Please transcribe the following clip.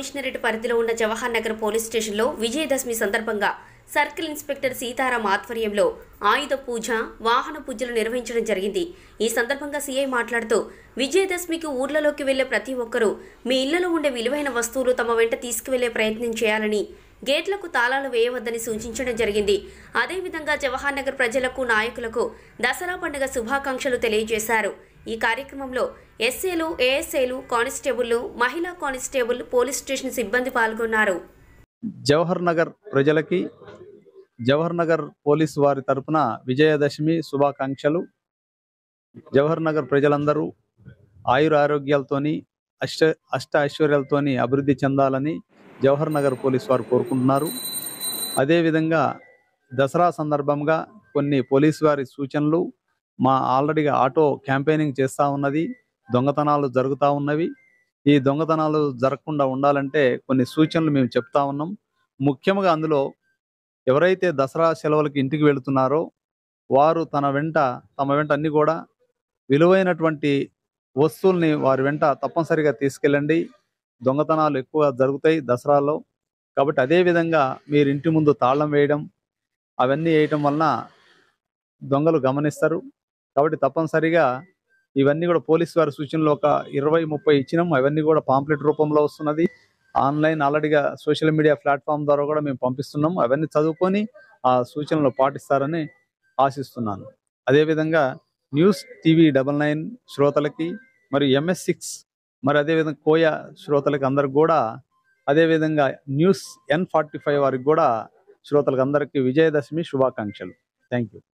commissionerate పరిధిలో ఉన్న Jawahar Nagar police స్టేషన్లో విజయదశమి సందర్భంగా సర్కిల్ ఇన్స్పెక్టర్ సీతారాం ఆధ్వర్యంలో ఆయుధ పూజ వాహన పూజలు నిర్వహించడం జరిగింది ఈ సందర్భంగా సీఐ మాట్లాడుతూ విజయదశమికి ఊర్లలోకి వెళ్లే ప్రతి ఒక్కరూ మీ ఇళ్లలో ఉండే విలువైన వస్తువులు తమ వెంట తీసుకువెళ్లే ప్రయత్నం చేయాలని గేట్లకు తాళాలు వేయవద్దని సూచించడం జరిగింది అదేవిధంగా జవహర్ నగర్ ప్రజలకు నాయకులకు దసరా పండుగ శుభాకాంక్షలు తెలియజేశారు ఈ కార్యక్రమంలో ఎస్ఏలు ఏఎస్ఏలు కానిస్టేబుళ్లు మహిళా కానిస్టేబుల్ పోలీస్ స్టేషన్ సిబ్బంది పాల్గొన్నారు జవహర్ నగర్ ప్రజలకి జవహర్ నగర్ పోలీసు వారి తరపున విజయదశమి శుభాకాంక్షలు జవహర్ నగర్ ప్రజలందరూ ఆయుర ఆరోగ్యాలతోని అష్ట అష్ట ఐశ్వర్యాలతోని అభివృద్ధి చెందాలని జవహర్ నగర్ పోలీసు వారు కోరుకుంటున్నారు అదేవిధంగా దసరా సందర్భంగా కొన్ని పోలీసు వారి సూచనలు మా ఆల్రెడీగా ఆటో క్యాంపెయినింగ్ చేస్తూ ఉన్నది దొంగతనాలు జరుగుతూ ఉన్నవి ఈ దొంగతనాలు జరగకుండా ఉండాలంటే కొన్ని సూచనలు మేము చెప్తా ఉన్నాం ముఖ్యంగా అందులో ఎవరైతే దసరా సెలవులకి ఇంటికి వెళుతున్నారో వారు తన వెంట తమ వెంట అన్ని కూడా విలువైనటువంటి వస్తువుల్ని వారి వెంట తప్పనిసరిగా తీసుకెళ్ళండి దొంగతనాలు ఎక్కువ జరుగుతాయి దసరాలో కాబట్టి అదే విధంగా మీరు ఇంటి ముందు తాళం వేయడం అవన్నీ వేయటం వలన దొంగలు గమనిస్తారు కాబట్టి తప్పనిసరిగా ఇవన్నీ కూడా పోలీసు వారి సూచనలు ఒక ఇరవై ముప్పై ఇచ్చినాం అవన్నీ కూడా పాంప్లెట్ రూపంలో వస్తున్నది ఆన్లైన్ ఆల్రెడీగా సోషల్ మీడియా ప్లాట్ఫామ్ ద్వారా కూడా మేము పంపిస్తున్నాం అవన్నీ చదువుకొని ఆ సూచనలు పాటిస్తారని ఆశిస్తున్నాను అదేవిధంగా న్యూస్ టీవీ డబల్ నైన్ శ్రోతలకి మరియు ఎంఎస్ సిక్స్ మరి అదేవిధంగా కోయా శ్రోతలకి అందరికి కూడా అదేవిధంగా న్యూస్ ఎన్ ఫార్టీ ఫైవ్ వారికి కూడా శ్రోతలకు అందరికీ విజయదశమి శుభాకాంక్షలు థ్యాంక్ యూ